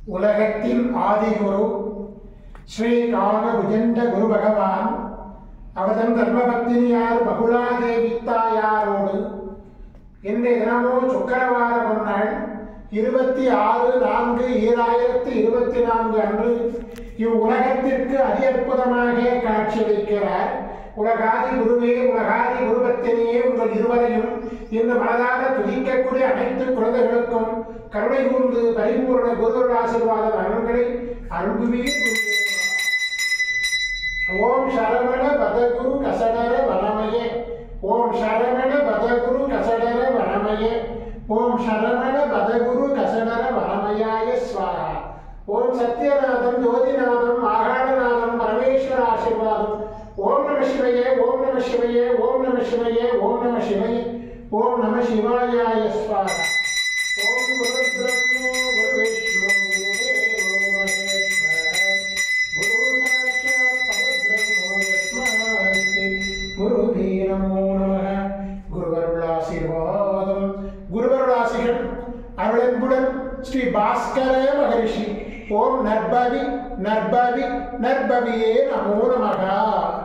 உலகத்தின் ஆதிகுரு ஸ்ரீ காம புஜண்ட குரு பகவான் அவதன் தர்மபத்தினியார் பகுலாதேவி தாயாரோடு இன்றைய தினமோ சுக்கரவார பொன்னாள் இருபத்தி ஆறு நான்கு ஈராயிரத்தி இருபத்தி நான்கு அன்று இவ்வுலகத்திற்கு அதி அற்புதமாக காட்சியளிக்கிறார் உலகாதி குருவே உலகாதி குருபத்தினியே உங்கள் இருவரையும் இன்று மனதாக துதிக்கக்கூடிய அனைத்து குழந்தைகளுக்கும் கருணை கூர்ந்து பரிபூர்ண குருவருள் ஆசீர்வாத வரங்களை அன்புவீர் ஓம் சரவண பதகுரு கசடர வனமயே ஓம் சரவண பதகுரு கசடர வனமயே ஓம் சரவண பதகுரு கசடர வனமயாய ஸ்வாஹா ஓம் சத்யநாதம் ஜோதிநாதம் ஆகாடநாதம் பரமேஸ்வர ஆசீர்வாதம் ஓம் நம சிவையே ஓம் நம சிவையே ஓம் நம சிவையே ஓம் நம சிவையே ஓம் நம சிவாயாய ஸ்வாஹா ஓம் குரு பிரம்மோ குரு விஷ்ணு குரு தேவோ மகேஸ்வர குரு சாட்சாத் பரபிரம்மோ யஸ்மாஸ்தி குருவே நமோ நமः குருவருள் ஆசீர்வாதம் குருவருள் ஆசிகள் அருளன்புடன் ஸ்ரீ பாஸ்கர மகரிஷி ஓம் நற்பவி நற்பவி நற்பவியே நமோ நமகா